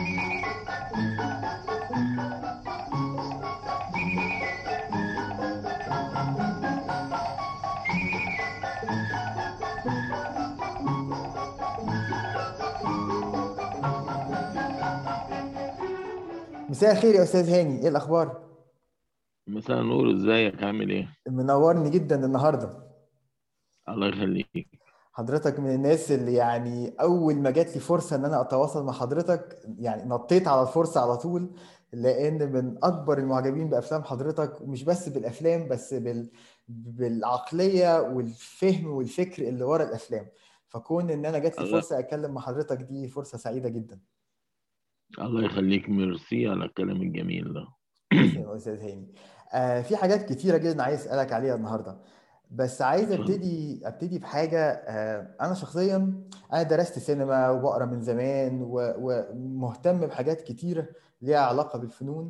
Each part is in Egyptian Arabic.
مساء الخير يا استاذ هاني ايه الاخبار مساء النور ازيك عامل ايه منورني جدا النهارده الله يخليك حضرتك من الناس اللي يعني اول ما جات لي فرصه ان انا اتواصل مع حضرتك يعني نطيت على الفرصه على طول لان من اكبر المعجبين بافلام حضرتك ومش بس بالافلام بس بال بالعقليه والفهم والفكر اللي ورا الافلام فكون ان انا جات لي الله فرصه اتكلم مع حضرتك دي فرصه سعيده جدا الله يخليك ميرسي على الكلام الجميل ده تسلم يا استاذ هاني آه في حاجات كتيره جدا عايز اسالك عليها النهارده بس عايز اتفضل ابتدي ابتدي بحاجه آه انا شخصيا انا درست سينما وبقرا من زمان و- ومهتم بحاجات كتيره ليها علاقه بالفنون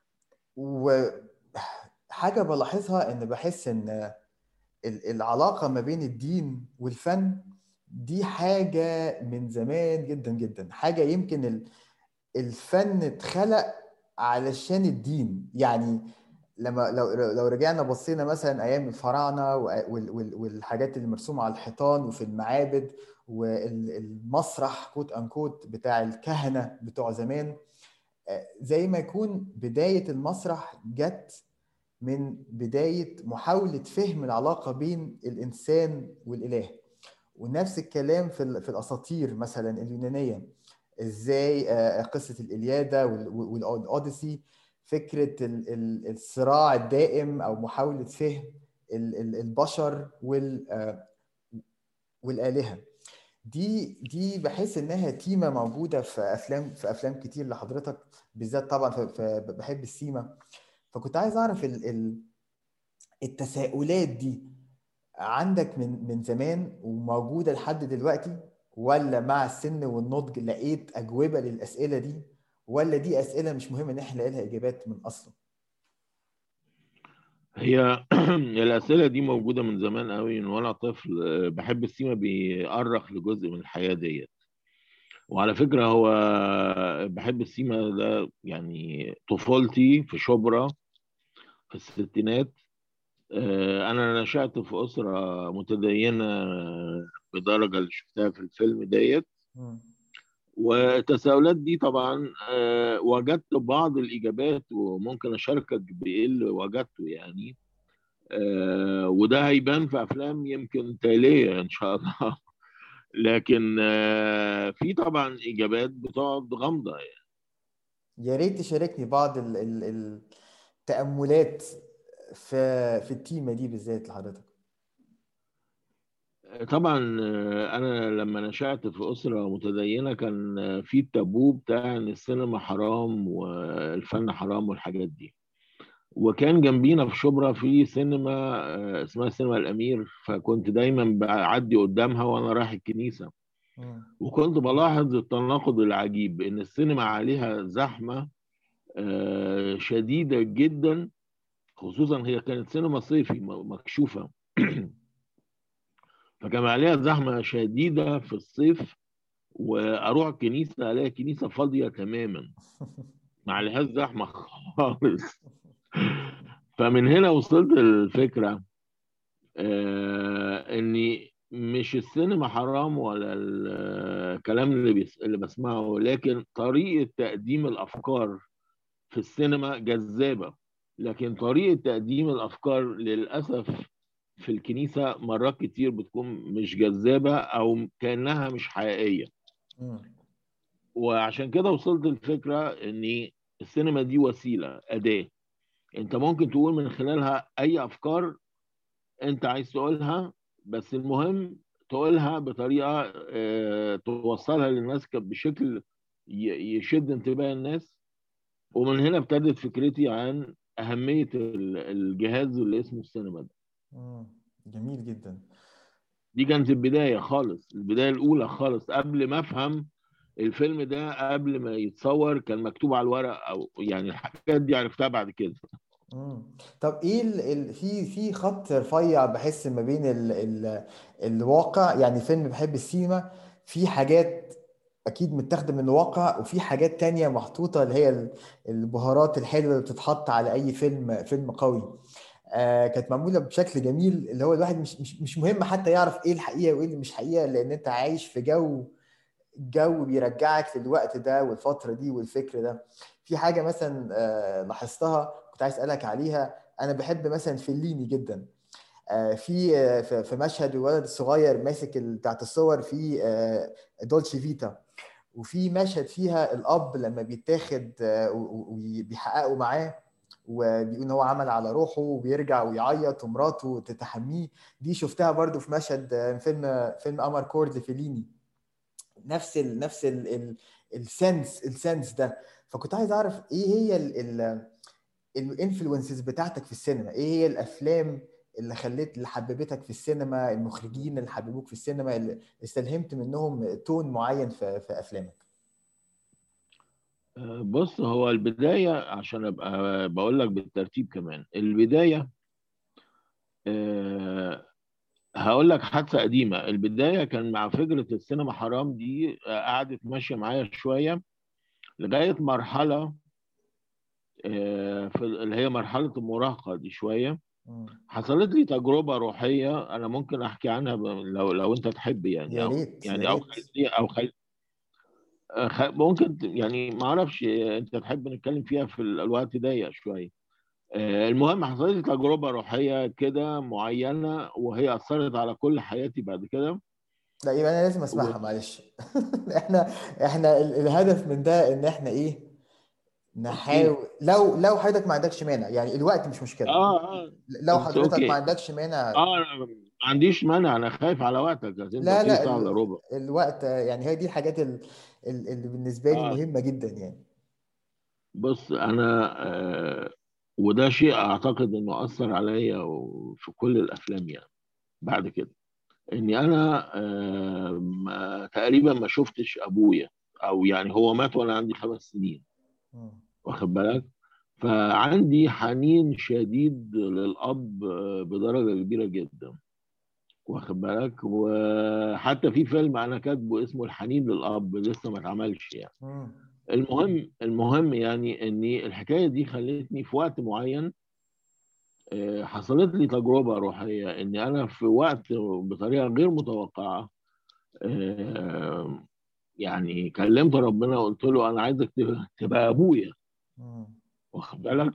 وحاجه بلاحظها ان بحس ان ال- العلاقه ما بين الدين والفن دي حاجه من زمان جدا جدا حاجه يمكن ال- الفن اتخلق علشان الدين يعني لما لو لو رجعنا بصينا مثلا ايام الفراعنه وال- وال- والحاجات اللي مرسومه على الحيطان وفي المعابد والمسرح كوت انكوت بتاع الكهنه بتوع زمان آه، زي ما يكون بدايه المسرح جت من بدايه محاوله فهم العلاقه بين الانسان والاله ونفس الكلام في ال- في الاساطير مثلا اليونانيه ازاي آه، قصه الالياده وال- وال- والاوديسي فكره ال- ال- الصراع الدائم او محاوله فهم ال- ال- البشر وال آه، والالهه دي دي بحس انها تيمه موجوده في افلام في افلام كتير لحضرتك بالذات طبعا في في- بحب السيما فكنت عايز اعرف ال- ال- التساؤلات دي عندك من من زمان وموجودة لحد دلوقتي ولا مع السن والنضج لقيت أجوبة للأسئلة دي ولا دي أسئلة مش مهم إن احنا نلاقي لها إجابات من أصلا هي الأسئلة دي موجودة من زمان قوي من وأنا طفل آه، بحب السيما بيأرخ لجزء من الحياة ديت وعلى فكرة هو بحب السيما ده يعني طفولتي في شبرا في الستينات آه، أنا نشأت في أسرة متدينة بدرجة اللي شفتها في الفيلم ديت مم. والتساؤلات دي طبعا آه، وجدت بعض الإجابات وممكن أشاركك بإيه اللي وجدته يعني آه، وده هيبان في أفلام يمكن تالية إن شاء الله لكن آه، في طبعا إجابات بتقعد غامضة يعني. يا ريت تشاركني بعض ال- ال- التأملات في في التيمة دي بالذات لحضرتك طبعا آه، أنا لما نشأت في أسرة متدينة كان آه، في التابو بتاع إن السينما حرام والفن حرام والحاجات دي وكان جنبينا في شبرا في سينما آه، اسمها سينما الأمير فكنت دايما بعدي قدامها وأنا رايح الكنيسة مم. وكنت بلاحظ التناقض العجيب إن السينما عليها زحمة آه، شديدة جدا خصوصا هي كانت سينما صيفي م- مكشوفة فكان عليها زحمة شديدة في الصيف وأروح الكنيسة ألاقي الكنيسة فاضية تماما ما عليهاش زحمة خالص فمن هنا وصلت للفكرة آه اني مش السينما حرام ولا الكلام اللي بيس... اللي بسمعه لكن طريقة تقديم الافكار في السينما جذابة لكن طريقة تقديم الافكار للاسف في الكنيسة مرات كتير بتكون مش جذابة او كأنها مش حقيقية مم. وعشان كده وصلت للفكرة ان السينما دي وسيلة أداة انت ممكن تقول من خلالها اي افكار انت عايز تقولها بس المهم تقولها بطريقه آه، توصلها للناس ك- بشكل ي- يشد انتباه الناس ومن هنا ابتدت فكرتي عن اهميه ال- الجهاز اللي اسمه السينما ده مم. جميل جدا دي كانت البدايه خالص البدايه الاولى خالص قبل ما افهم الفيلم ده قبل ما يتصور كان مكتوب على الورق او يعني الحاجات دي عرفتها بعد كده مم. طب ايه ال... ال... في في خط رفيع بحس ما بين ال... ال... الواقع يعني فيلم بحب السينما في حاجات اكيد متاخده من الواقع وفي حاجات تانية محطوطه اللي هي ال- البهارات الحلوه اللي بتتحط على اي فيلم فيلم قوي آه كانت معموله بشكل جميل اللي هو الواحد مش مش مش مهم حتى يعرف ايه الحقيقه وايه اللي مش حقيقه لان انت عايش في جو جو بيرجعك للوقت ده والفتره دي والفكر ده في حاجه مثلا آه لاحظتها كنت عايز اسالك عليها انا بحب مثلا فيليني جدا آه، في آه، في في مشهد الولد الصغير ماسك ال- بتاعت الصور في آه، دولتشي فيتا وفي مشهد فيها الاب لما بيتاخد آه، و- و- وبيحققوا معاه وبيقول ان هو عمل على روحه وبيرجع ويعيط ومراته تتحميه دي شفتها برضو في مشهد آه، فيلم فيلم امر كورد لفيليني نفس ال نفس ال ال السنس السنس ده فكنت عايز اعرف ايه هي الانفلونسز بتاعتك في السينما ايه هي الافلام اللي خليت اللي حببتك في السينما المخرجين اللي حببوك في السينما اللي استلهمت منهم تون معين في, في افلامك آه، بص هو البداية عشان أبقى بقول لك بالترتيب كمان البداية آه، هقول لك حادثة قديمة البداية كان مع فكرة السينما حرام دي آه، قعدت ماشية معايا شوية لغاية مرحلة آه، في اللي هي مرحلة المراهقة دي شوية مم. حصلت لي تجربة روحية أنا ممكن أحكي عنها ب- لو لو أنت تحب يعني يا أو ريت يعني يا أو ريت خلي أو خلي آه، خ- ممكن ت- يعني ما أعرفش آه، أنت تحب نتكلم فيها في ال- الوقت ضيق شوية آه، المهم حصلت لي تجربة روحية كده معينة وهي أثرت على كل حياتي بعد كده لا يبقى انا لازم و... اسمعها معلش احنا احنا ال- الهدف من ده ان احنا ايه أوكي نحاول لو لو حضرتك ما عندكش مانع يعني الوقت مش مشكلة آه آه لو بس حضرتك ما أوكي عندكش مانع آه أنا ما عنديش مانع أنا خايف على وقتك هتفضل لا فيه لا ساعة إلا ال- ربع الوقت يعني هي دي الحاجات ال- ال- اللي بالنسبة لي آه مهمة جدا يعني بص انا آه وده شيء اعتقد انه اثر عليا في كل الافلام يعني بعد كده اني انا آه ما تقريبا ما شفتش ابويا او يعني هو مات وانا عندي خمس سنين مم. واخد بالك فعندي حنين شديد للاب آه، بدرجه كبيره جدا واخد بالك وحتى في فيلم انا كاتبه اسمه الحنين للاب لسه ما اتعملش يعني مم. المهم المهم يعني ان الحكايه دي خلتني في وقت معين آه، حصلت لي تجربه روحيه ان انا في وقت بطريقه غير متوقعه آه، يعني كلمت ربنا وقلت له انا عايزك تبقى تبقى ابويا مم. واخد بالك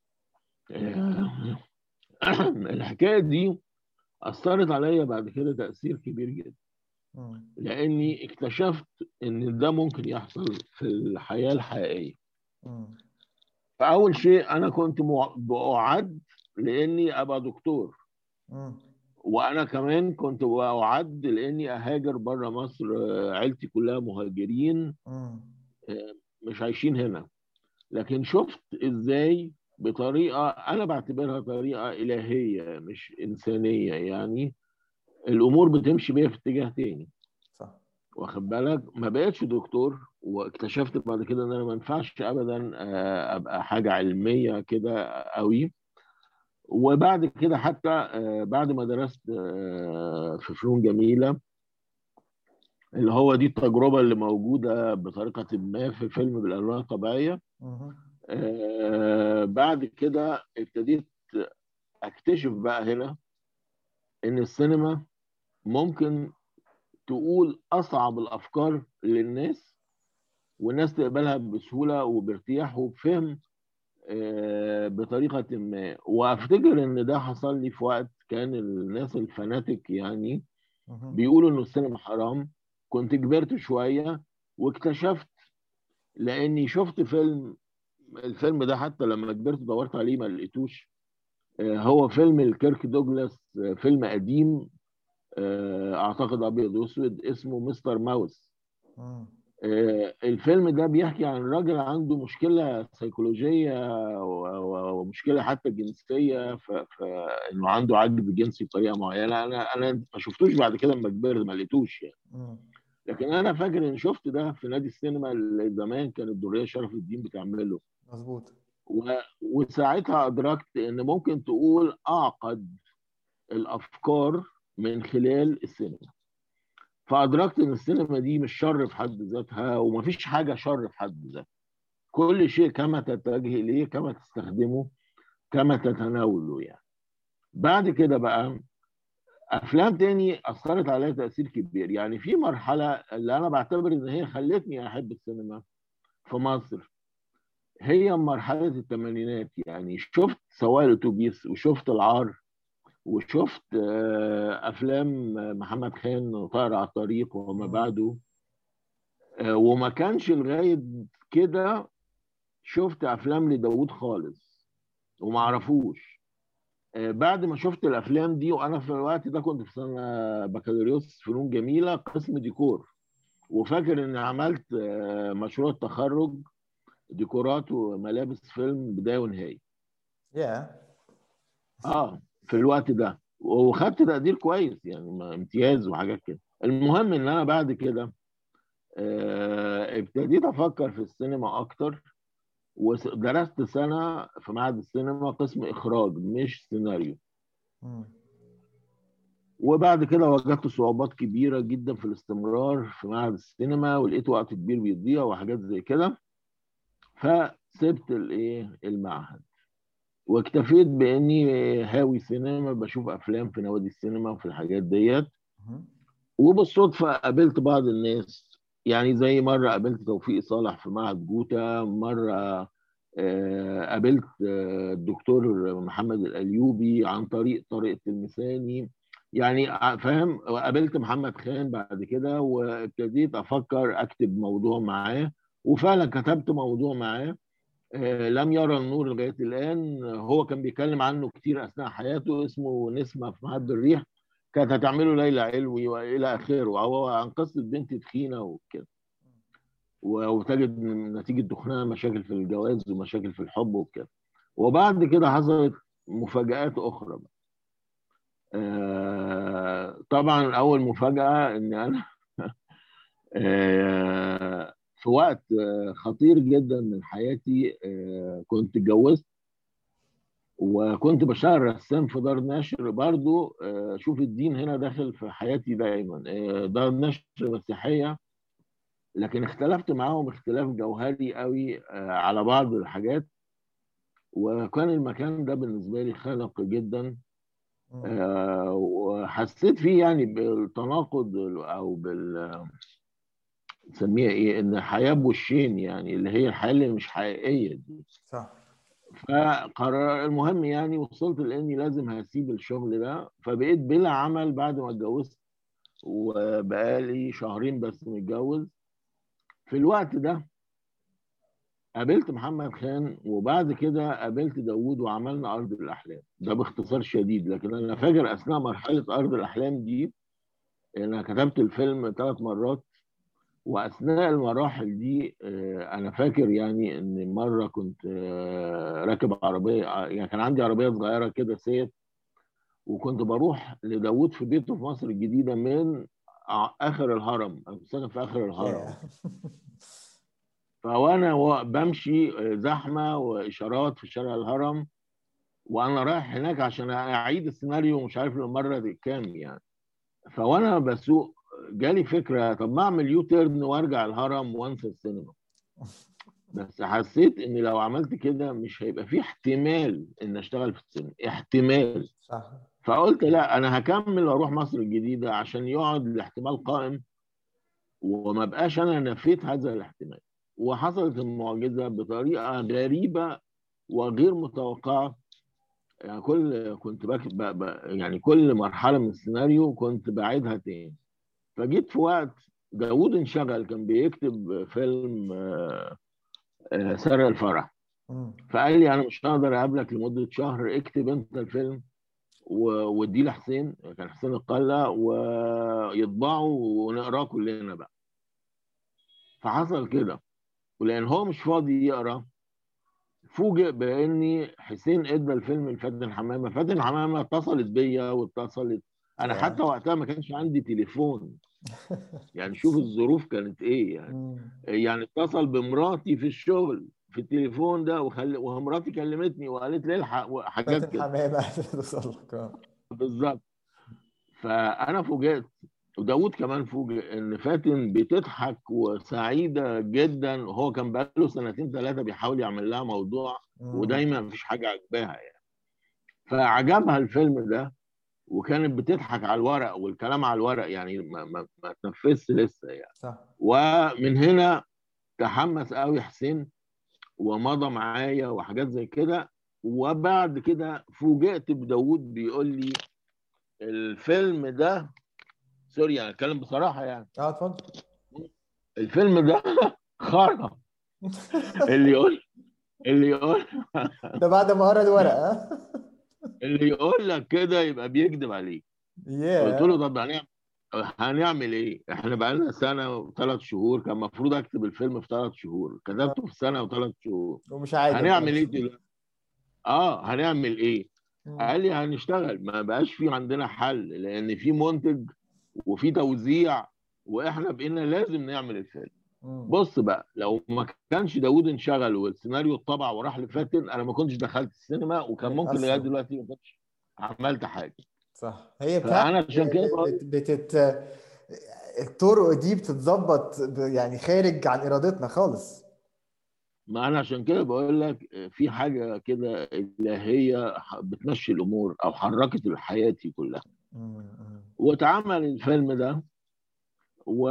آه، الحكايه دي اثرت عليا بعد كده تاثير كبير جدا مم. لاني اكتشفت ان ده ممكن يحصل في الحياه الحقيقيه مم. فاول شيء انا كنت مع- بعد لاني ابقى دكتور مم. وانا كمان كنت بعد لاني اهاجر بره مصر آه، عيلتي كلها مهاجرين مم. آه، مش عايشين هنا لكن شفت ازاي بطريقه انا بعتبرها طريقه الهيه مش انسانيه يعني الامور بتمشي بيها في اتجاه تاني صح واخد بالك ما بقتش دكتور واكتشفت بعد كده ان انا ما ينفعش ابدا آه، ابقى حاجه علميه كده قوي وبعد كده حتى آه، بعد ما درست آه، في فنون جميله اللي هو دي التجربه اللي موجوده بطريقه ما في فيلم بالالوان الطبيعيه مم. آه، بعد كده ابتديت اكتشف بقى هنا ان السينما ممكن تقول اصعب الافكار للناس والناس تقبلها بسهوله وبارتياح وبفهم آه، بطريقه ما وافتكر ان ده حصل لي في وقت كان الناس الفناتك يعني مم. بيقولوا انه السينما حرام كنت كبرت شويه واكتشفت لاني شفت فيلم الفيلم ده حتى لما كبرت دورت عليه ما لقيتوش آه، هو فيلم الكيرك دوجلاس آه، فيلم قديم آه، اعتقد ابيض واسود اسمه مستر ماوس مم. آه، الفيلم ده بيحكي عن راجل عنده مشكلة سيكولوجية و- و- ومشكلة حتى جنسية ف- فإنه عنده عجز جنسي بطريقة معينة أنا أنا ما شفتوش بعد كده لما كبرت ما لقيتوش يعني مم. لكن أنا فاكر إن شفت ده في نادي السينما اللي زمان كانت الدورية شرف الدين بتعمله مظبوط و- وساعتها أدركت إن ممكن تقول أعقد الأفكار من خلال السينما فادركت ان السينما دي مش شر في حد ذاتها ومفيش حاجه شر في حد ذاتها كل شيء كما تتجه اليه كما تستخدمه كما تتناوله يعني بعد كده بقى افلام تاني اثرت عليا تاثير كبير يعني في مرحله اللي انا بعتبر ان هي خلتني احب السينما في مصر هي مرحله الثمانينات يعني شفت سواق الاتوبيس وشفت العار وشفت آه، افلام محمد خان وطائر على الطريق وما مم. بعده آه، وما كانش لغايه كده شفت افلام لداوود خالص وما اعرفوش آه، بعد ما شفت الافلام دي وانا في الوقت ده كنت في سنه بكالوريوس فنون جميله قسم ديكور وفاكر اني عملت آه، مشروع التخرج ديكورات وملابس فيلم بدايه ونهايه يا اه في الوقت ده وخدت تقدير كويس يعني ما- امتياز وحاجات كده المهم ان انا بعد كده آه، ابتديت افكر في السينما اكتر ودرست سنه في معهد السينما قسم اخراج مش سيناريو مم. وبعد كده واجهت صعوبات كبيره جدا في الاستمرار في معهد السينما ولقيت وقت كبير بيضيع وحاجات زي كده فسبت الايه المعهد واكتفيت باني هاوي سينما بشوف افلام في نوادي السينما وفي الحاجات ديت مم. وبالصدفه قابلت بعض الناس يعني زي مره قابلت توفيق صالح في معهد جوتا مره آه، قابلت آه، الدكتور محمد الايوبي عن طريق طارق التلمساني يعني ع- فاهم وقابلت محمد خان بعد كده وابتديت افكر اكتب موضوع معاه وفعلا كتبت موضوع معاه آه، لم يرى النور لغايه الان هو كان بيتكلم عنه كتير اثناء حياته اسمه نسمه في معد الريح كانت هتعمله ليلى علوي والى اخره وهو عن قصه بنت تخينه وكده و- وتجد نتيجه دخولها مشاكل في الجواز ومشاكل في الحب وكده وبعد كده حصلت مفاجآت اخرى بقى. آه، طبعا اول مفاجاه ان انا آه، في وقت آه، خطير جدا من حياتي آه، كنت اتجوزت وكنت بشتغل رسام في دار نشر برضو آه، شوف الدين هنا داخل في حياتي دايما آه، دار نشر مسيحية لكن اختلفت معاهم اختلاف جوهري قوي آه، على بعض الحاجات وكان المكان ده بالنسبة لي خانق جدا مم. آه، وحسيت فيه يعني بالتناقض او بال نسميها ايه ان الحياه بوشين يعني اللي هي الحياه اللي مش حقيقيه دي صح فقرر المهم يعني وصلت لاني لازم هسيب الشغل ده فبقيت بلا عمل بعد ما اتجوزت وبقالي شهرين بس متجوز في الوقت ده قابلت محمد خان وبعد كده قابلت داوود وعملنا ارض الاحلام ده باختصار شديد لكن انا فاكر اثناء مرحله ارض الاحلام دي انا كتبت الفيلم ثلاث مرات واثناء المراحل دي آه، انا فاكر يعني ان مره كنت آه، راكب عربيه يعني كان عندي عربيه صغيره كده سيت وكنت بروح لداوود في بيته في مصر الجديده من ع- اخر الهرم انا كنت ساكن في اخر الهرم يا فوانا و- بمشي آه، زحمه واشارات في شارع الهرم وانا رايح هناك عشان اعيد السيناريو مش عارف المره دي كام يعني فوانا بسوق جالي فكره طب ما اعمل يو تيرن وارجع الهرم وانسى السينما بس حسيت ان لو عملت كده مش هيبقى في احتمال ان اشتغل في السينما احتمال صح فقلت لا انا هكمل واروح مصر الجديده عشان يقعد الاحتمال قائم وما بقاش انا نفيت هذا الاحتمال وحصلت المعجزه بطريقه غريبه وغير متوقعه يعني كل كنت بك ب... ب... يعني كل مرحله من السيناريو كنت بعيدها تاني فجيت في وقت داوود انشغل كان بيكتب فيلم آه، آه، سر الفرح مم. فقال لي انا مش هقدر اقابلك لمده شهر اكتب انت الفيلم و- واديه لحسين كان حسين القله ويطبعه ونقراه كلنا بقى فحصل كده ولان هو مش فاضي يقرا فوجئ باني حسين ادى الفيلم لفاتن حمامه فاتن حمامه اتصلت بيا واتصلت انا يا. حتى وقتها ما كانش عندي تليفون يعني شوف الظروف كانت ايه يعني مم. يعني اتصل بمراتي في الشغل في التليفون ده وخل... ومراتي كلمتني وقالت لي الحق وحاجات فاتن كده حمامة توصل لك آه. بالظبط فانا فوجئت وداود كمان فوجئ ان فاتن بتضحك وسعيده جدا وهو كان بقاله سنتين ثلاثه بيحاول يعمل لها موضوع مم. ودايما مفيش حاجه عجباها يعني فعجبها الفيلم ده وكانت بتضحك على الورق والكلام على الورق يعني ما ما ما تنفذش لسه يعني صح ومن هنا تحمس قوي حسين ومضى معايا وحاجات زي كده وبعد كده فوجئت بداود بيقول لي الفيلم ده سوري يعني اتكلم بصراحه يعني اه اتفضل الفيلم ده خرا اللي يقول اللي يقول ده بعد ما قرا الورق ها اللي يقول لك كده يبقى بيكذب عليك ياه قلت له طب هنعمل هنعمل ايه؟ احنا بقالنا سنه وثلاث شهور كان المفروض اكتب الفيلم في ثلاث شهور كتبته في سنه وثلاث شهور ومش عايز هنعمل ايه دلوقتي؟ اه هنعمل ايه؟ مم. قال لي هنشتغل ما بقاش في عندنا حل لان في منتج وفي توزيع واحنا بقينا لازم نعمل الفيلم مم. بص بقى لو ما كانش داوود انشغل والسيناريو اتطبع وراح لفاتن انا ما كنتش دخلت السينما وكان ممكن أصلاً. لغايه دلوقتي ما كنتش عملت حاجه صح هي فأنا عشان كده بقول- بت... بتت... الطرق دي بتتظبط ب- يعني خارج عن ارادتنا خالص ما انا عشان كده بقول لك في حاجه كده الهيه بتمشي الامور او حركت حياتي كلها مم. مم. واتعمل الفيلم ده و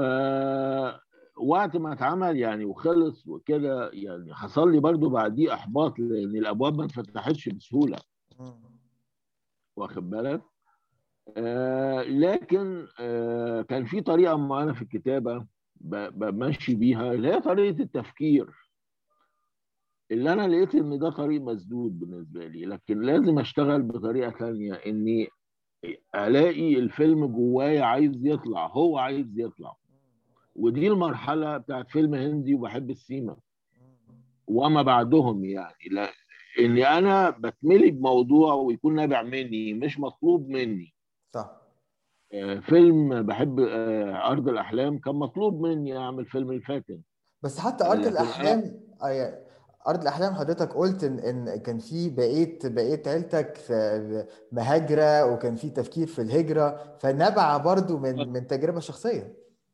وقت ما اتعمل يعني وخلص وكده يعني حصل لي برضو بعديه احباط لان الابواب ما اتفتحتش بسهوله مم. واخد بالك آه لكن آه كان في طريقه معينه في الكتابه ب- بمشي بيها اللي هي طريقه التفكير اللي انا لقيت ان ده طريق مسدود بالنسبه لي لكن لازم اشتغل بطريقه ثانيه اني الاقي الفيلم جوايا عايز يطلع هو عايز يطلع ودي المرحله بتاعت فيلم هندي وبحب السيما وما بعدهم يعني لا اني انا بتملي بموضوع ويكون نابع مني مش مطلوب مني صح آه، فيلم بحب آه، ارض الاحلام كان مطلوب مني اعمل فيلم الفاتن بس حتى ارض لكن الاحلام آه، ارض الاحلام حضرتك قلت ان ان كان في بقيت بقيت عيلتك في مهاجره وكان في تفكير في الهجره فنبع برضو من من تجربه شخصيه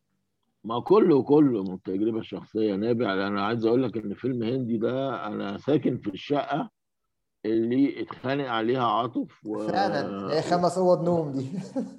ما كله كله من التجربه الشخصيه نابع انا عايز اقول لك ان فيلم هندي ده انا ساكن في الشقه اللي اتخانق عليها عاطف و... فعلا هي خمس اوض نوم دي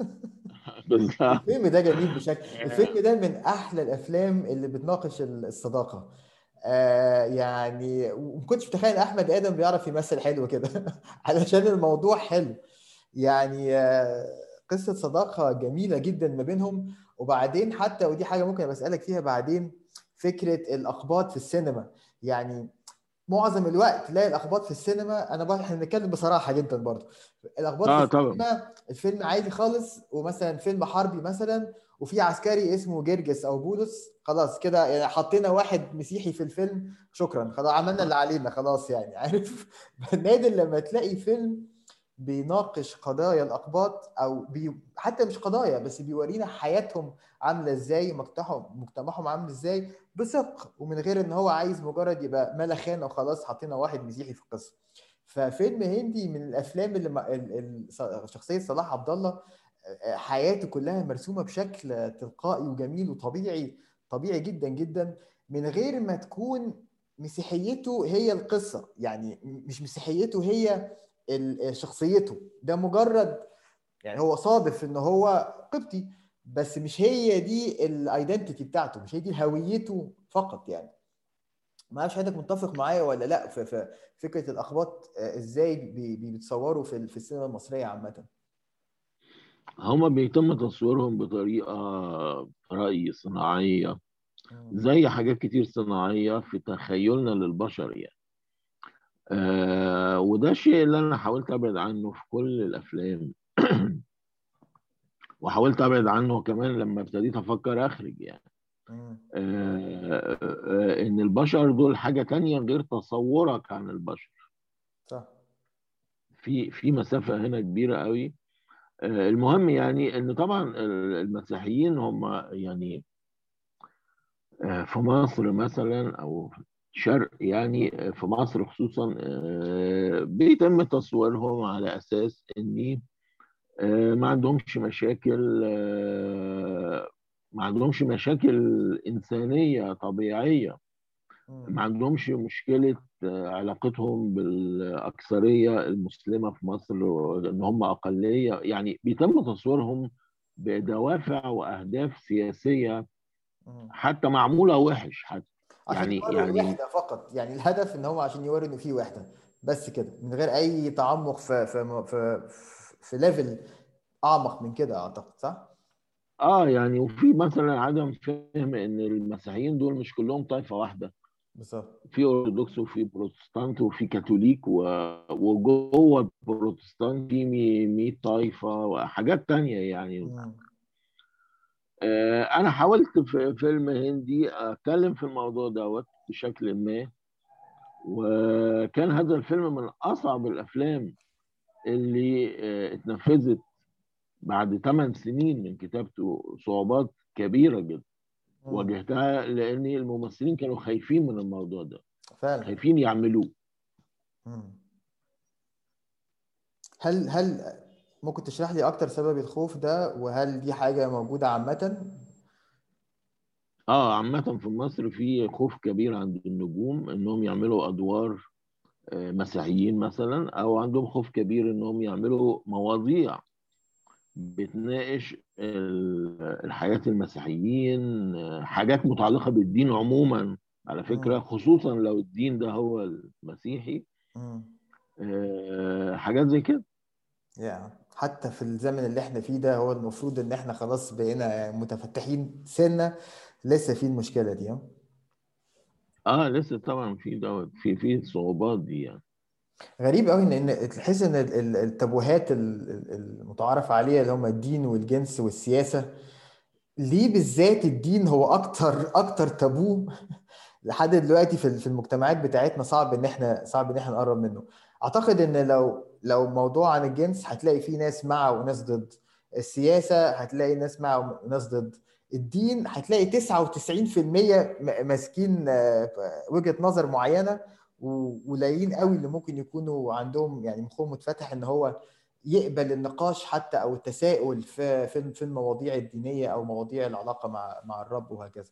بالظبط الفيلم ده جميل بشكل الفيلم ده من احلى الافلام اللي بتناقش الصداقه آه يعني وما كنتش متخيل احمد ادم بيعرف يمثل حلو كده علشان الموضوع حلو يعني آه قصه صداقه جميله جدا ما بينهم وبعدين حتى ودي حاجه ممكن بسالك فيها بعدين فكره الاقباط في السينما يعني معظم الوقت تلاقي الاخباط في السينما انا بقى احنا بنتكلم بصراحه جدا برضه الاخباط آه في طبعاً. السينما الفيلم عادي خالص ومثلا فيلم حربي مثلا وفي عسكري اسمه جرجس او بولس خلاص كده يعني حطينا واحد مسيحي في الفيلم شكرا خلاص عملنا اللي علينا خلاص يعني عارف نادر لما تلاقي فيلم بيناقش قضايا الاقباط او بي... حتى مش قضايا بس بيورينا حياتهم عامله ازاي مجتمعهم مجتمعهم عامل ازاي بصدق ومن غير ان هو عايز مجرد يبقى ملخانه وخلاص حطينا واحد مسيحي في القصه ففيلم هندي من الافلام اللي م- ال- ال- شخصيه صلاح عبد الله حياته كلها مرسومه بشكل تلقائي وجميل وطبيعي طبيعي جدا جدا من غير ما تكون مسيحيته هي القصه يعني مش مسيحيته هي ال- شخصيته ده مجرد يعني هو صادف ان هو قبطي بس مش هي دي الايدنتيتي بتاعته مش هي دي هويته فقط يعني ما اعرفش حضرتك متفق معايا ولا لا في في فكره الاخباط آه، ازاي بي- بي- بيتصوروا في ال- في السينما المصريه عامه هما بيتم تصويرهم بطريقة رأي صناعية زي حاجات كتير صناعية في تخيلنا للبشر يعني آه وده الشيء اللي أنا حاولت أبعد عنه في كل الأفلام وحاولت أبعد عنه كمان لما ابتديت أفكر أخرج يعني مم. آه آه إن البشر دول حاجة تانية غير تصورك عن البشر صح في في مسافة هنا كبيرة قوي آه، المهم يعني ان طبعا المسيحيين هم يعني آه، في مصر مثلا او في الشرق يعني آه، في مصر خصوصا آه، بيتم تصويرهم على اساس ان آه، ما عندهمش مشاكل آه، ما عندهمش مشاكل إنسانية طبيعية ما مم. عندهمش مشكلة آه، علاقتهم بالأكثرية المسلمة في مصر إن هم أقلية يعني بيتم تصويرهم بدوافع وأهداف سياسية مم. حتى معمولة وحش حتى عشان يعني يوروا يعني الوحدة فقط يعني الهدف ان هو عشان يوروا انه في وحدة بس كده من غير اي تعمق في في في في ليفل اعمق من كده اعتقد صح؟ اه يعني وفي مثلا عدم فهم ان المسيحيين دول مش كلهم طائفة واحدة بالظبط في أرثوذكس وفي بروتستانت وفي كاثوليك و- وجوه البروتستانت في مي- 100 طائفة وحاجات تانية يعني مم. آه، أنا حاولت في فيلم هندي أتكلم في الموضوع دوت بشكل ما وكان هذا الفيلم من أصعب الأفلام اللي آه، اتنفذت بعد 8 سنين من كتابته صعوبات كبيرة جدا مم. واجهتها لأن الممثلين كانوا خايفين من الموضوع ده فعلا خايفين يعملوه مم. هل هل ممكن تشرح لي اكتر سبب الخوف ده وهل دي حاجة موجودة عامة؟ اه عامة في مصر في خوف كبير عند النجوم انهم يعملوا ادوار آه، مسيحيين مثلا او عندهم خوف كبير انهم يعملوا مواضيع بتناقش ال- الحياة المسيحيين آه، حاجات متعلقة بالدين عموما على فكرة مم. خصوصا لو الدين ده هو المسيحي مم. آه، حاجات زي كده يا حتى في الزمن اللي احنا فيه ده هو المفروض ان احنا خلاص بقينا متفتحين سنة لسه في المشكلة دي ها؟ اه لسه طبعا في دوت في في صعوبات دي يعني غريب قوي ان ان تحس ان ال- ال- التابوهات ال- ال- المتعارف عليها اللي هم الدين والجنس والسياسة ليه بالذات الدين هو اكتر اكتر تابو لحد دلوقتي في في المجتمعات بتاعتنا صعب ان احنا صعب ان احنا نقرب منه اعتقد ان لو لو موضوع عن الجنس هتلاقي فيه ناس مع وناس ضد السياسة هتلاقي ناس مع وناس ضد الدين هتلاقي 99% م- ماسكين آه، وجهة نظر معينة وقليلين قوي اللي ممكن يكونوا عندهم يعني مخهم متفتح ان هو يقبل النقاش حتى او التساؤل في في في المواضيع الدينية او مواضيع العلاقة مع مع الرب وهكذا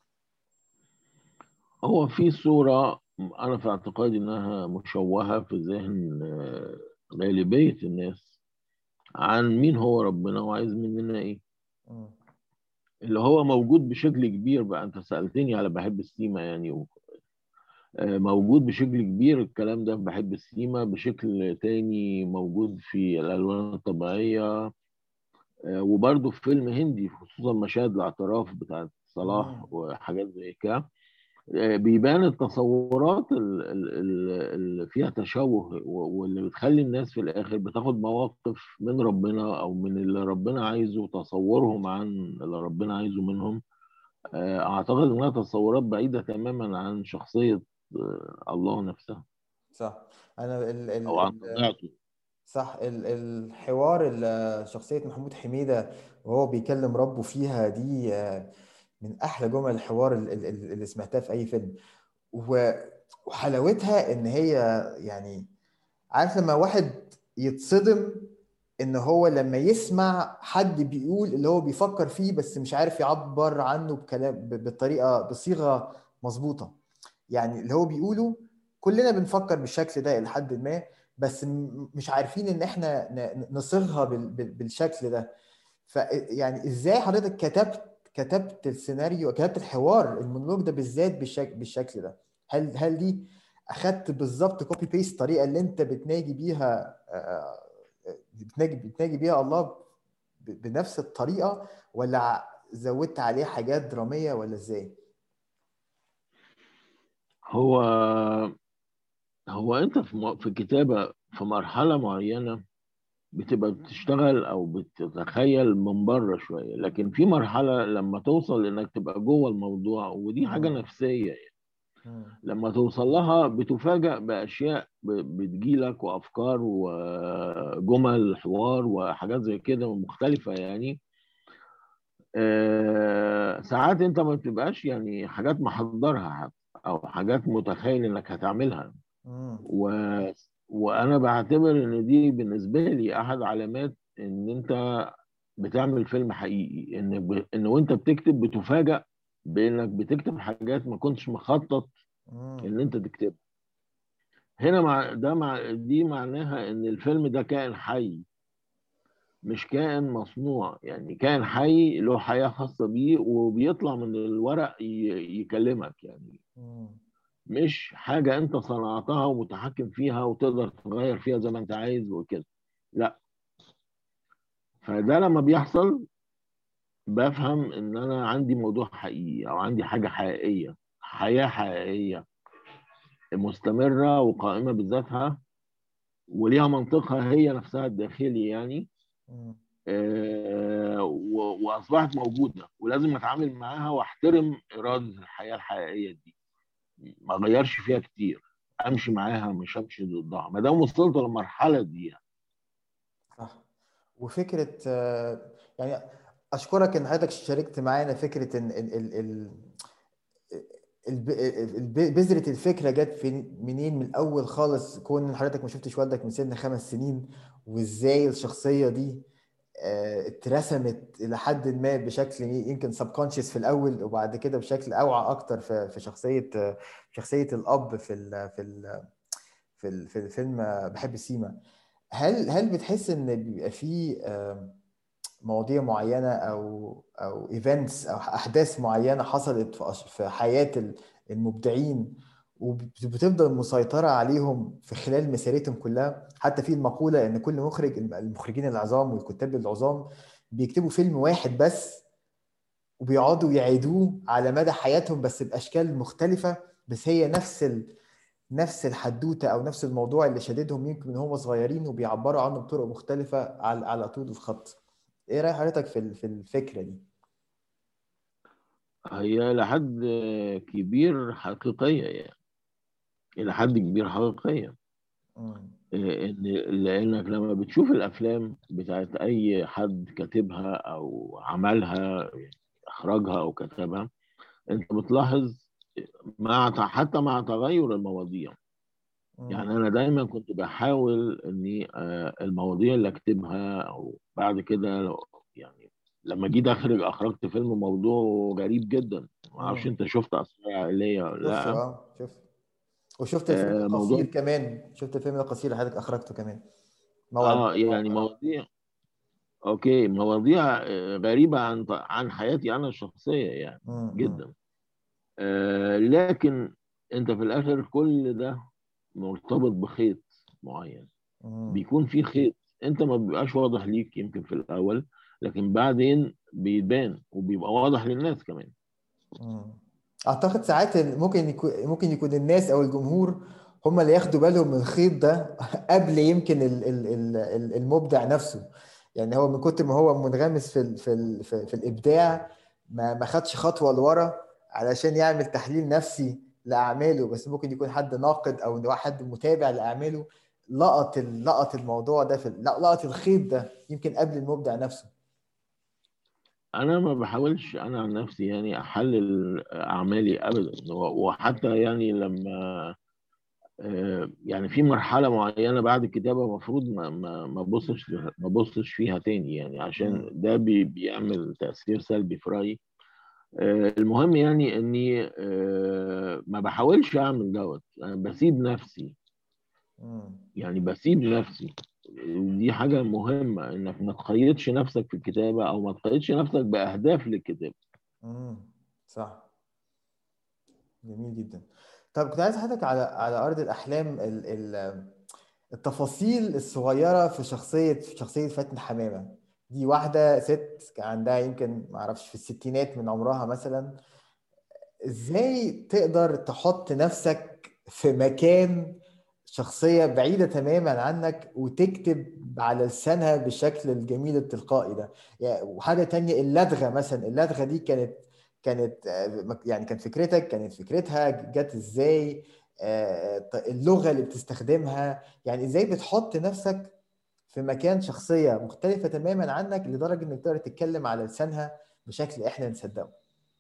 هو في صورة أنا في اعتقادي إنها مشوهة في ذهن آه، غالبية الناس عن مين هو ربنا وعايز مننا إيه مم. اللي هو موجود بشكل كبير بقى أنت سألتني على بحب السيما يعني و- آه، موجود بشكل كبير الكلام ده في بحب السيما بشكل تاني موجود في الألوان الطبيعية آه، وبرضه في فيلم هندي خصوصا مشاهد الاعتراف بتاعت صلاح مم. وحاجات زي كده بيبان التصورات ال- ال- ال- اللي فيها تشوه و- واللي بتخلي الناس في الآخر بتاخد مواقف من ربنا أو من اللي ربنا عايزه تصورهم عن اللي ربنا عايزه منهم آه، أعتقد إنها تصورات بعيدة تماما عن شخصية آه، الله نفسها صح انا ال ال أو عن ال طبيعته صح ال الحوار اللي شخصية محمود حميدة وهو بيكلم ربه فيها دي آه، من احلى جمل الحوار ال- ال- ال- اللي سمعتها في اي فيلم و- وحلاوتها ان هي يعني عارف لما واحد يتصدم ان هو لما يسمع حد بيقول اللي هو بيفكر فيه بس مش عارف يعبر عنه بكلام ب- بطريقة بصيغة مظبوطة يعني اللي هو بيقوله كلنا بنفكر بالشكل ده إلى حد ما بس م- مش عارفين ان احنا ن- نصيغها بال- بال- بالشكل ده ف يعني ازاي حضرتك كتبت كتبت السيناريو كتبت الحوار المونولوج ده بالذات بالشكل بالشكل ده هل هل دي اخدت بالظبط كوبي بيست الطريقه اللي انت بتناجي بيها آه، آه، بتناجي بتناجي بيها الله ب- بنفس الطريقه ولا ع- زودت عليه حاجات دراميه ولا ازاي؟ هو هو أنت في م- في الكتابة في مرحلة معينة بتبقى بتشتغل او بتتخيل من بره شويه لكن في مرحله لما توصل انك تبقى جوه الموضوع ودي حاجه مم. نفسيه يعني. مم. لما توصل لها بتفاجأ باشياء ب- بتجيلك وافكار وجمل حوار وحاجات زي كده مختلفه يعني آه، ساعات انت ما بتبقاش يعني حاجات محضرها حتى او حاجات متخيل انك هتعملها مم. و... وانا بعتبر ان دي بالنسبه لي احد علامات ان انت بتعمل فيلم حقيقي ان ب... ان وانت بتكتب بتفاجأ بانك بتكتب حاجات ما كنتش مخطط مم. ان انت تكتبها هنا مع ده مع دي معناها ان الفيلم ده كائن حي مش كائن مصنوع يعني كائن حي له حياة خاصة بيه وبيطلع من الورق ي... يكلمك يعني مم. مش حاجة انت صنعتها ومتحكم فيها وتقدر تغير فيها زي ما انت عايز وكده لا فده لما بيحصل بفهم ان انا عندي موضوع حقيقي او عندي حاجة حقيقية حياة حقيقية مستمرة وقائمة بذاتها وليها منطقها هي نفسها الداخلي يعني مم. آه، و- واصبحت موجودة ولازم اتعامل معاها واحترم إرادة الحياة الحقيقية دي ما اغيرش فيها كتير امشي معاها مش امشي ضدها ما دام وصلت للمرحلة دي يعني. صح وفكرة آه، يعني أشكرك إن حضرتك شاركت معانا فكرة إن ال ال ال الب- الب- بذرة الفكرة جت في منين من الأول خالص كون إن حضرتك ما شفتش والدك من سن خمس سنين وإزاي الشخصية دي آه، اترسمت إلى حد ما بشكل يمكن سبكونشس في الأول وبعد كده بشكل أوعى أكتر في في شخصية آه، شخصية الأب في ال في ال في ال- في الفيلم آه، بحب سيما هل هل بتحس إن بيبقى فيه آه، مواضيع معينة أو أو ايفنتس أو أحداث معينة حصلت في أش- في حياة ال- المبدعين وبتفضل مسيطرة عليهم في خلال مسيرتهم كلها حتى في المقولة إن كل مخرج المخرجين العظام والكتاب العظام بيكتبوا فيلم واحد بس وبيقعدوا يعيدوه على مدى حياتهم بس بأشكال مختلفة بس هي نفس ال... نفس الحدوتة أو نفس الموضوع اللي شددهم يمكن من هم صغيرين وبيعبروا عنه بطرق مختلفة على على طول الخط. ايه رأي حضرتك في ال- في الفكرة دي؟ هي لحد كبير حقيقية يعني إلى حد كبير حقيقية مم. إن لأنك لما بتشوف الأفلام بتاعت أي حد كاتبها أو عملها أخرجها أو كتبها أنت بتلاحظ مع حتى مع تغير المواضيع مم. يعني أنا دايما كنت بحاول إني آه، المواضيع اللي أكتبها أو بعد كده لو يعني لما جيت أخرج أخرجت فيلم موضوع غريب جدا معرفش مم. أنت شفت أسرار عائلية ولا شفته لأ اه شفت وشفت الفيلم آه، القصير موضوع كمان شفت الفيلم القصير اللي حضرتك اخرجته كمان موعد اه يعني مواضيع اوكي مواضيع آه، غريبة عن عن حياتي انا الشخصية يعني مم. مم. جدا آه لكن انت في الاخر كل ده مرتبط بخيط معين مم. بيكون في خيط انت ما بيبقاش واضح ليك يمكن في الاول لكن بعدين بيبان وبيبقى واضح للناس كمان مم. اعتقد ساعات ال- ممكن يكون ممكن يكون الناس او الجمهور هم اللي ياخدوا بالهم من الخيط ده قبل يمكن ال- ال- ال- ال- المبدع نفسه يعني هو من كتر ما هو منغمس في ال في ال في, في الابداع ما ما خدش خطوه لورا علشان يعمل تحليل نفسي لاعماله بس ممكن يكون حد ناقد او حد متابع لاعماله لقط ال- لقط الموضوع ده في ال- لا- لقط الخيط ده يمكن قبل المبدع نفسه انا ما بحاولش انا عن نفسي يعني احلل اعمالي ابدا وحتى يعني لما آه، يعني في مرحلة معينة بعد الكتابة المفروض ما ما ما بصش ما بصش فيها تاني يعني عشان مم. ده بي بيعمل تأثير سلبي في رأيي آه، المهم يعني اني آه، ما بحاولش اعمل دوت انا بسيب نفسي مم. يعني بسيب نفسي دي حاجة مهمة انك ما تقيدش نفسك في الكتابة او ما تقيدش نفسك بأهداف للكتابة امم صح جميل جدا طب كنت عايز حضرتك على على ارض الاحلام ال ال التفاصيل الصغيره في شخصيه في شخصيه فاتن حمامه دي واحده ست كان عندها يمكن ما اعرفش في الستينات من عمرها مثلا ازاي تقدر تحط نفسك في مكان شخصيه بعيده تماما عنك وتكتب على لسانها بالشكل الجميل التلقائي ده يعني وحاجه تانية اللدغه مثلا اللدغه دي كانت كانت آه، يعني كانت فكرتك كانت فكرتها جت ازاي آه، ط- اللغه اللي بتستخدمها يعني ازاي بتحط نفسك في مكان شخصيه مختلفه تماما عنك لدرجه انك تقدر تتكلم على لسانها بشكل احنا نصدقه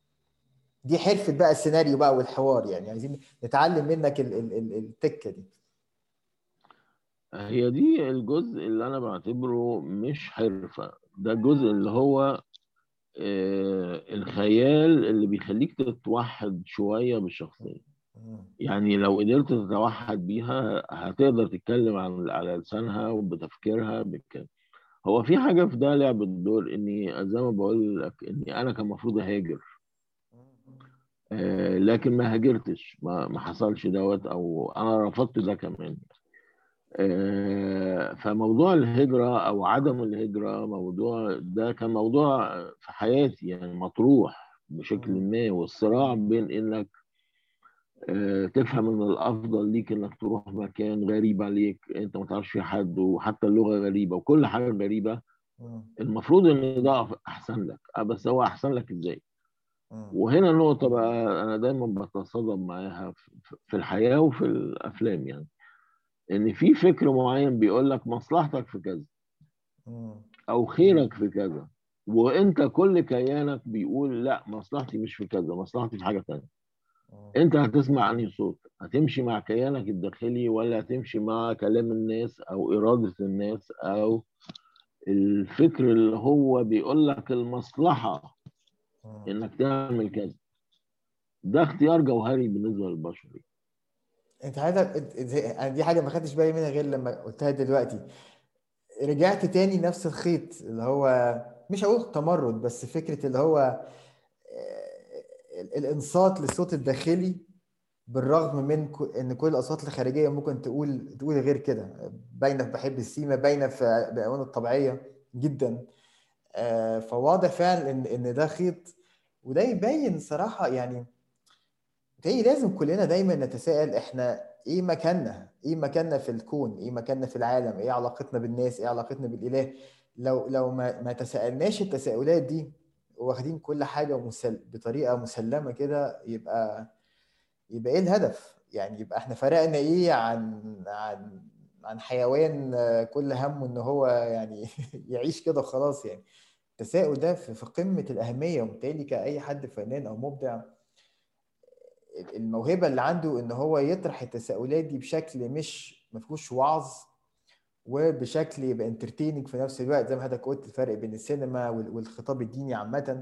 دي حرفه بقى السيناريو بقى والحوار يعني عايزين نتعلم منك ال- ال- ال- التكه دي هي دي الجزء اللي انا بعتبره مش حرفة ده الجزء اللي هو آه، الخيال اللي بيخليك تتوحد شوية بالشخصية مم. يعني لو قدرت تتوحد بيها هتقدر تتكلم عن على لسانها وبتفكيرها بالكلام هو في حاجة في ده لعب الدور إني زي ما بقول لك إني أنا كان المفروض أهاجر آه، لكن ما هاجرتش ما ما حصلش دوت أو أنا رفضت ده كمان آه، فموضوع الهجرة أو عدم الهجرة موضوع ده كان موضوع في حياتي يعني مطروح بشكل ما والصراع بين إنك آه، تفهم ان الافضل ليك انك تروح مكان غريب عليك انت ما تعرفش فيه حد وحتى اللغه غريبه وكل حاجه غريبه مم. المفروض ان ده احسن لك آه، بس هو احسن لك ازاي مم. وهنا النقطه بقى انا دايما بتصادم معاها في- في الحياه وفي الافلام يعني ان في فكر معين بيقول لك مصلحتك في كذا مم. او خيرك في كذا وانت كل كيانك بيقول لا مصلحتي مش في كذا مصلحتي في حاجه تانية مم. انت هتسمع انهي صوت هتمشي مع كيانك الداخلي ولا هتمشي مع كلام الناس او اراده الناس او الفكر اللي هو بيقول لك المصلحه مم. انك تعمل كذا ده اختيار جوهري بالنسبه للبشر انت عايزك انت- انت- انا دي حاجه ما خدتش بالي منها غير لما قلتها دلوقتي رجعت تاني نفس الخيط اللي هو مش هقول تمرد بس فكره اللي هو آه، ال- الانصات للصوت الداخلي بالرغم من كو- ان كل الاصوات الخارجيه ممكن تقول تقول غير كده باينه في بحب السيما باينه في بألوانه الطبيعيه جدا آه، فواضح فعلا ان ان ده خيط وده يبين صراحه يعني تاني لازم كلنا دايما نتساءل احنا ايه مكاننا ايه مكاننا في الكون ايه مكاننا في العالم ايه علاقتنا بالناس ايه علاقتنا بالاله لو لو ما ما تساءلناش التساؤلات دي واخدين كل حاجه مسل... بطريقه مسلمه كده يبقى يبقى ايه الهدف يعني يبقى احنا فرقنا ايه عن عن عن حيوان آه، كل همه ان هو يعني يعيش كده وخلاص يعني التساؤل ده في في قمه الاهميه وبالتالي كاي حد فنان او مبدع الموهبه اللي عنده ان هو يطرح التساؤلات دي بشكل مش ما فيهوش وعظ وبشكل يبقى انترتيننج في نفس الوقت زي ما حضرتك قلت الفرق بين السينما وال- والخطاب الديني عامه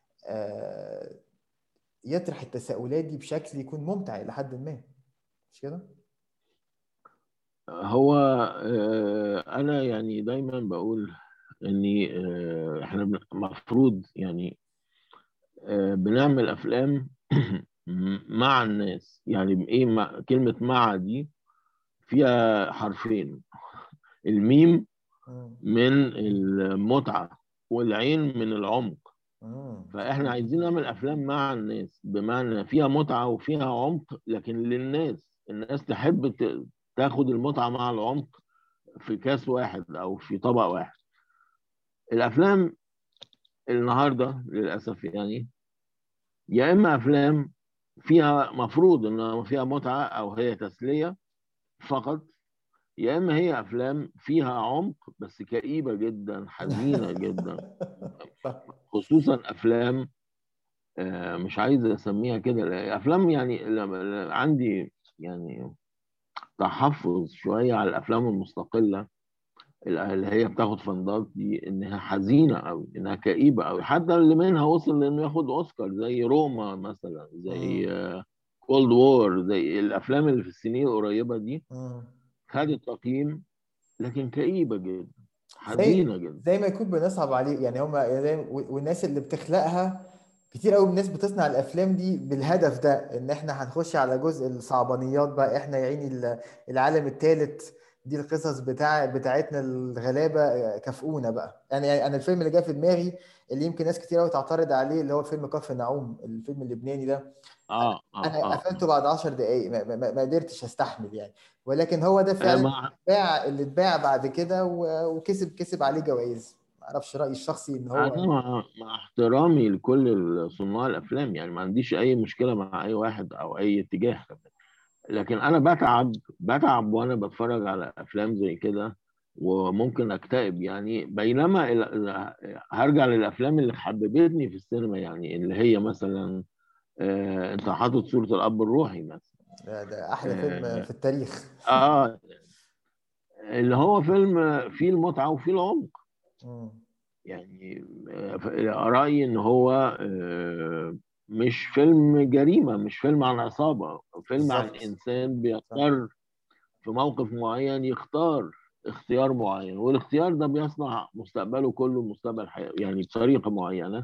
آه، يطرح التساؤلات دي بشكل يكون ممتع الى حد ما مش كده؟ هو آه، انا يعني دايما بقول اني آه، احنا المفروض يعني آه، بنعمل افلام مع الناس يعني ايه مع كلمة مع دي فيها حرفين الميم مم. من المتعة والعين من العمق مم. فاحنا عايزين نعمل افلام مع الناس بمعنى فيها متعة وفيها عمق لكن للناس الناس تحب ت- تاخد المتعة مع العمق في كاس واحد او في طبق واحد الافلام النهارده للاسف يعني يا اما افلام فيها مفروض انها فيها متعه او هي تسليه فقط يا اما هي افلام فيها عمق بس كئيبه جدا حزينه جدا خصوصا افلام آه، مش عايز اسميها كده لا، افلام يعني لما- لما عندي يعني تحفظ شويه على الافلام المستقله اللي هي بتاخد فندات دي انها حزينه قوي انها كئيبه قوي حتى اللي منها وصل لانه ياخد اوسكار زي روما مثلا زي كولد وور زي الافلام اللي في السنين القريبه دي مم. خدت تقييم لكن كئيبه جدا حزينه زي جدا زي ما يكون بنصعب عليه يعني هم زي والناس اللي بتخلقها كتير قوي من الناس بتصنع الافلام دي بالهدف ده ان احنا هنخش على جزء الصعبانيات بقى احنا يا عيني ال- العالم الثالث دي القصص بتاع بتاعتنا الغلابه كافئونا بقى انا يعني انا الفيلم اللي جه في دماغي اللي يمكن ناس كتير قوي تعترض عليه اللي هو فيلم كفر نعوم الفيلم اللبناني ده اه اه انا اه قفلته بعد 10 دقائق ما, ما, ما قدرتش استحمل يعني ولكن هو ده آه، فعلا مع اتباع اللي اتباع بعد كده و- وكسب كسب عليه جوائز ما اعرفش رايي الشخصي ان انا هو مع, مع احترامي لكل صناع الافلام يعني ما عنديش اي مشكله مع اي واحد او اي اتجاه لكن انا بتعب بتعب وانا بتفرج على افلام زي كده وممكن اكتئب يعني بينما ال- هرجع للافلام اللي حببتني في السينما يعني اللي هي مثلا آه، انت حاطط صورة الاب الروحي مثلا ده, ده احلى فيلم آه، في التاريخ اه اللي هو فيلم فيه المتعه وفيه العمق مم. يعني آه، رايي ان هو آه، مش فيلم جريمه مش فيلم عن عصابه فيلم عن بالظبط. انسان بيضطر في موقف معين يختار اختيار معين والاختيار ده بيصنع مستقبله كله مستقبل حي... يعني بطريقه معينه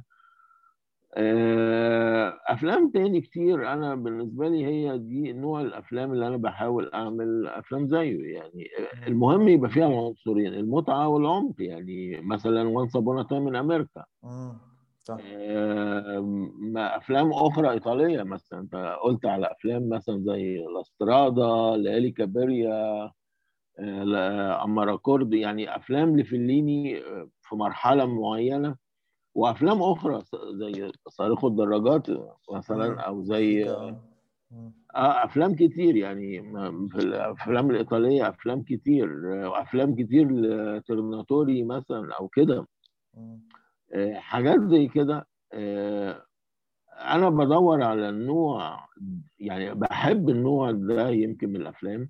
آه، افلام تاني كتير انا بالنسبه لي هي دي نوع الافلام اللي انا بحاول اعمل افلام زيه يعني المهم يبقى فيها العنصرين المتعه والعمق يعني مثلا وانس ابون تايم من امريكا مم. صح آه، ما افلام اخرى ايطاليه مثلا انت قلت على افلام مثلا زي لاسترادا ليالي كابيريا آه، لا- امارا كورد يعني افلام لفليني آه، في مرحله معينه وافلام اخرى زي صاروخ الدراجات مم. مثلا او زي أكيد، آه. مم. آه افلام كتير يعني ما- في الافلام الايطاليه افلام كتير آه، افلام كتير لترناتوري مثلا او كده مم. آه، حاجات زي كده آه، انا بدور على النوع يعني بحب النوع ده يمكن من الافلام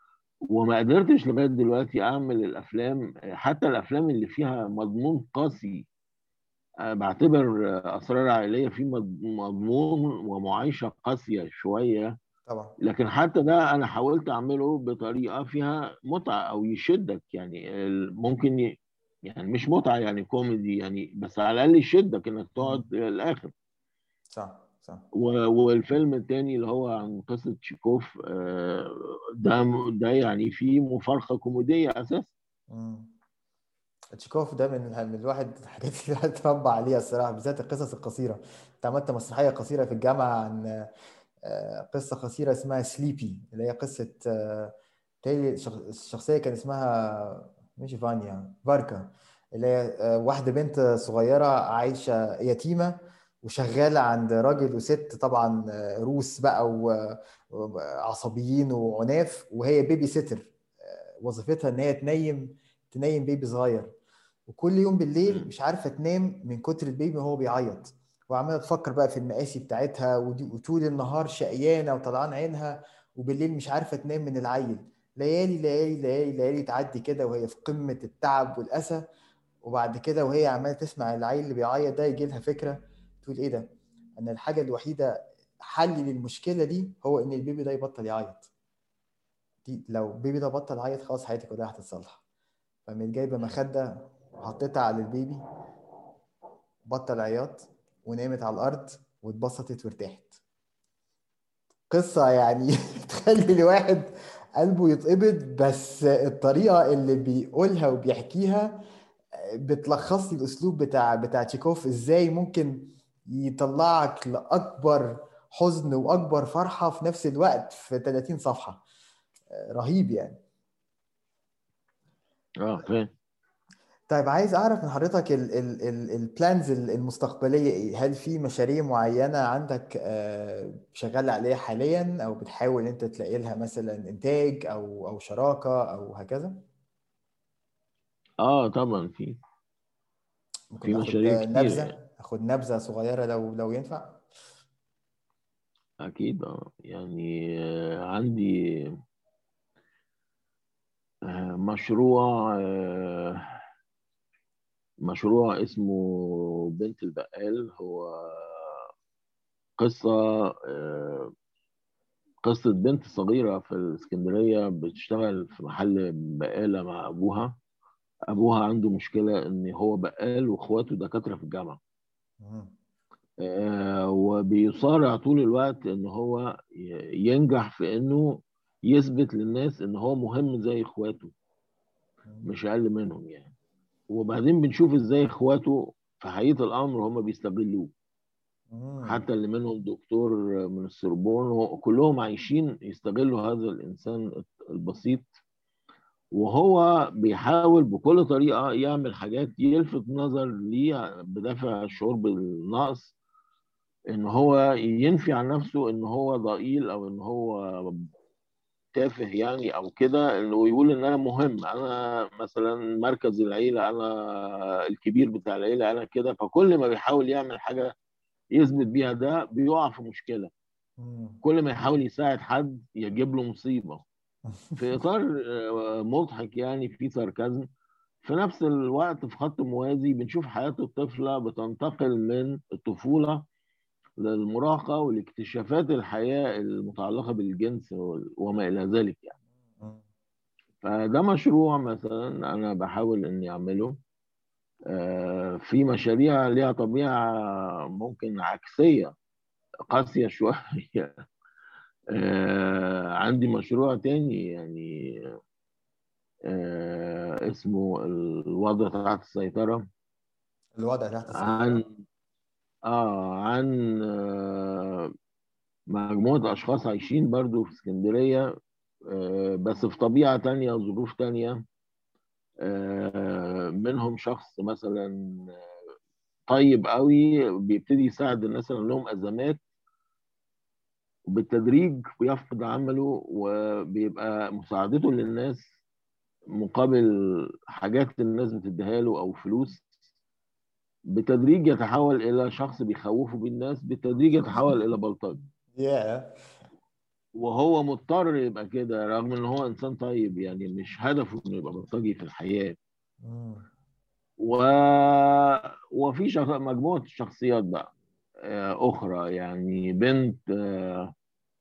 وما قدرتش لغايه دلوقتي اعمل الافلام حتى الافلام اللي فيها مضمون قاسي أنا بعتبر آه، اسرار عائليه في مض- مضمون ومعايشه قاسيه شويه طبعا لكن حتى ده انا حاولت اعمله بطريقه فيها متعه او يشدك يعني ال- ممكن ي... يعني مش متعه يعني كوميدي يعني بس على الاقل يشدك انك تقعد للاخر صح صح و- والفيلم التاني اللي هو عن قصه تشيكوف آه، ده ده يعني فيه مفارقه كوميديه اساسا مم. تشيكوف ده من من الواحد الحاجات اللي الواحد اتربى عليها الصراحه بالذات القصص القصيره انت عملت مسرحيه قصيره في الجامعه عن آه، قصه قصيره اسمها سليبي اللي هي قصه آه، تالي شخ- الشخصيه كان اسمها مش فانيا فاركا اللي هي آه، واحده بنت صغيره عايشه يتيمه وشغاله عند راجل وست طبعا آه، روس بقى و- وعصبيين وعناف وهي بيبي سيتر آه، وظيفتها ان هي تنيم تنيم بيبي صغير وكل يوم بالليل مش عارفه تنام من كتر البيبي وهو بيعيط وعماله تفكر بقى في المقاسي بتاعتها ودي وطول النهار شقيانه وطلعان عينها وبالليل مش عارفه تنام من العيل ليالي ليالي ليالي ليالي تعدي كده وهي في قمه التعب والاسى وبعد كده وهي عماله تسمع العيل اللي بيعيط ده يجي لها فكره تقول ايه ده انا الحاجه الوحيده حل للمشكله دي هو ان البيبي ده يبطل يعيط دي لو البيبي ده بطل يعيط خلاص حياتي كلها هتتصلح فقامت جايبه مخده وحطيتها على البيبي بطل عياط ونامت على الارض واتبسطت وارتاحت قصه يعني تخلي الواحد قلبه يتقبض بس الطريقه اللي بيقولها وبيحكيها بتلخص لي الاسلوب بتاع بتاع تشيكوف ازاي ممكن يطلعك لاكبر حزن واكبر فرحه في نفس الوقت في 30 صفحه رهيب يعني اه فاهم طيب عايز اعرف من حضرتك البلانز المستقبليه ايه هل في مشاريع معينه عندك آه، شغال عليها حاليا او بتحاول انت تلاقي لها مثلا انتاج او او شراكه او هكذا اه طبعا في ممكن في ناخد مشاريع كتير يعني. نبذه ناخد نبذه صغيره لو لو ينفع أكيد اه يعني آه، عندي آه، مشروع آه، مشروع اسمه بنت البقال هو قصة آه، قصة بنت صغيرة في الإسكندرية بتشتغل في محل بقالة مع أبوها أبوها عنده مشكلة إن هو بقال وإخواته دكاترة في الجامعة مم. آه، وبيصارع طول الوقت ان هو ي- ينجح في انه يثبت للناس ان هو مهم زي اخواته مش اقل منهم يعني وبعدين بنشوف ازاي اخواته في حقيقة الامر هم بيستغلوه مم. حتى اللي منهم دكتور من السربون هو- كلهم عايشين يستغلوا هذا الانسان البسيط وهو بيحاول بكل طريقة يعمل حاجات يلفت نظر ليه بدافع الشعور بالنقص ان هو ينفي عن نفسه ان هو ضئيل او ان هو تافه يعني او كده انه يقول ان انا مهم انا مثلا مركز العيله انا الكبير بتاع العيله انا كده فكل ما بيحاول يعمل حاجه يثبت بيها ده بيقع في مشكله مم. كل ما يحاول يساعد حد يجيب له مصيبه في اطار آه، مضحك يعني في ساركازم في نفس الوقت في خط موازي بنشوف حياة الطفلة بتنتقل من الطفولة للمراهقة ولاكتشافات الحياة المتعلقة بالجنس وال- وما إلى ذلك يعني فده مشروع مثلا أنا بحاول إني أعمله آه، في مشاريع ليها طبيعة ممكن عكسية قاسية شوية آه، عندي مشروع تاني يعني آه، اسمه الوضع تحت السيطرة الوضع تحت السيطرة عن اه عن آه، مجموعة أشخاص عايشين برضو في اسكندرية آه، بس في طبيعة تانية وظروف تانية آه، منهم شخص مثلا طيب قوي بيبتدي يساعد الناس اللي لهم أزمات وبالتدريج بيفقد عمله وبيبقى مساعدته للناس مقابل حاجات الناس بتديها له أو فلوس بالتدريج يتحول إلى شخص بيخوفه بالناس بالتدريج يتحول إلى بلطجي يا وهو مضطر يبقى كده رغم ان هو انسان طيب يعني مش هدفه انه يبقى بلطجي في الحياه و... وفي شخ... مجموعه شخصيات بقى آه، اخرى يعني بنت آه،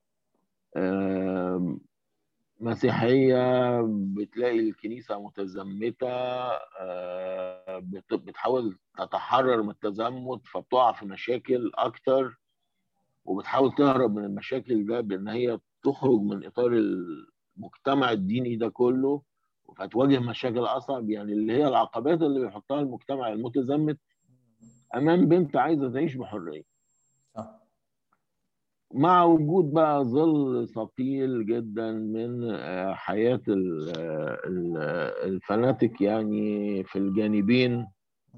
آه، مسيحيه بتلاقي الكنيسه متزمته آه، بت- بتحاول تتحرر من التزمت فبتقع في مشاكل اكتر وبتحاول تهرب من المشاكل ده بان هي تخرج من اطار المجتمع الديني ده كله فتواجه مشاكل اصعب يعني اللي هي العقبات اللي بيحطها المجتمع المتزمت امام بنت عايزه تعيش بحريه صح مع وجود بقى ظل ثقيل جدا من آه، حياه ال- ال- الفناتك يعني في الجانبين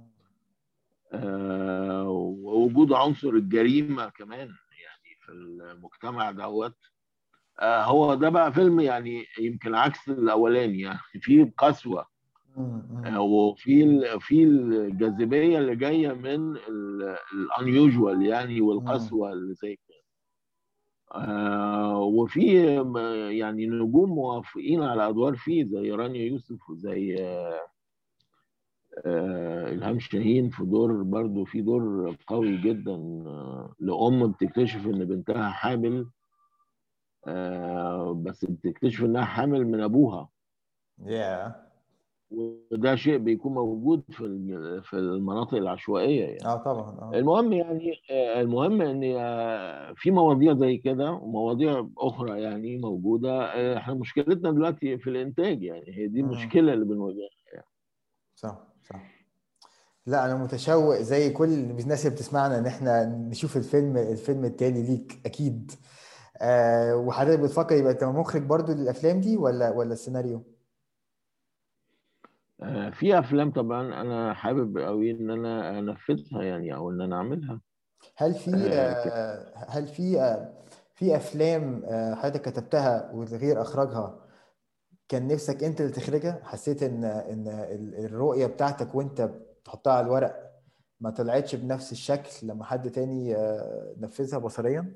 آه، ووجود عنصر الجريمه كمان يعني في المجتمع دوت آه، هو ده بقى فيلم يعني يمكن عكس الاولاني يعني في قسوه آه، وفي ال- في الجاذبيه اللي جايه من الانيوجوال يعني والقسوه اللي زي كده آه، وفي م- يعني نجوم موافقين على ادوار فيه زي رانيا يوسف وزي آه، آه، الهام شاهين في دور برضو في دور قوي جدا آه، لأم بتكتشف إن بنتها حامل آه، بس بتكتشف إنها حامل من أبوها يا وده شيء بيكون موجود في ال- في المناطق العشوائية يعني اه طبعا اه المهم يعني آه، المهم إن آه، في مواضيع زي كده ومواضيع أخرى يعني موجودة آه، إحنا مشكلتنا دلوقتي في الإنتاج يعني هي دي مم. المشكلة اللي بنواجهها صح صح لا انا متشوق زي كل الناس اللي بتسمعنا ان احنا نشوف الفيلم الفيلم التاني ليك اكيد آه وحضرتك بتفكر يبقى انت مخرج برضو للافلام دي ولا ولا السيناريو آه، في افلام طبعا انا حابب قوي ان انا انفذها يعني او ان انا اعملها هل في آه، ك- آه هل في آه في افلام آه حضرتك كتبتها والغير اخرجها كان نفسك انت اللي تخرجها حسيت ان ان ال- الرؤية بتاعتك وانت بتحطها على الورق ما طلعتش بنفس الشكل لما حد تاني آه نفذها بصريا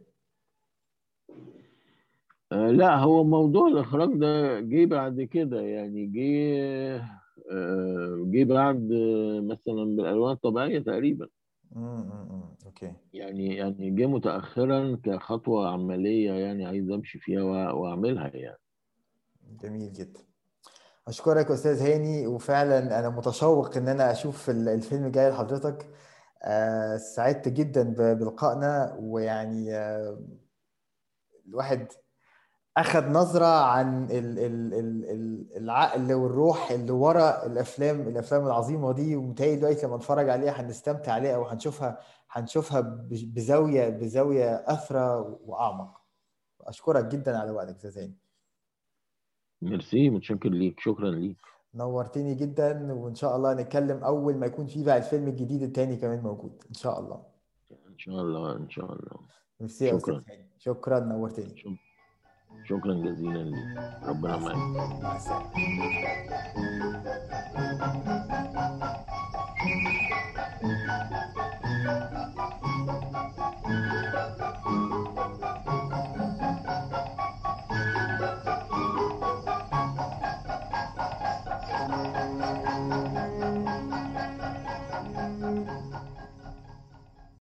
آه، لا هو موضوع الاخراج ده جه بعد كده يعني جه آه، جه بعد آه، مثلا بالالوان الطبيعيه تقريبا امم اوكي يعني يعني جه متاخرا كخطوه عمليه يعني عايز امشي فيها وأ- واعملها يعني جميل جدا أشكرك يا أستاذ هاني وفعلا أنا متشوق إن أنا أشوف ال- الفيلم الجاي لحضرتك آه، سعدت جدا ب- بلقائنا ويعني آه، الواحد أخذ نظرة عن ال- ال- ال- ال- العقل والروح اللي ورا الأفلام الأفلام العظيمة دي ومتهيألي دلوقتي لما نتفرج عليها هنستمتع عليها أو هنشوفها هنشوفها ب- بزاوية بزاوية أثرى وأعمق أشكرك جدا على وقتك يا أستاذ هاني ميرسي متشكر ليك شكرا ليك نورتني جدا وان شاء الله نتكلم اول ما يكون في بقى الفيلم الجديد التاني كمان موجود ان شاء الله ان شاء الله ان شاء الله ميرسي يا استاذ شكرا هاني شكرا نورتني شك- شكرا جزيلا ليك ربنا معاك مع السلامه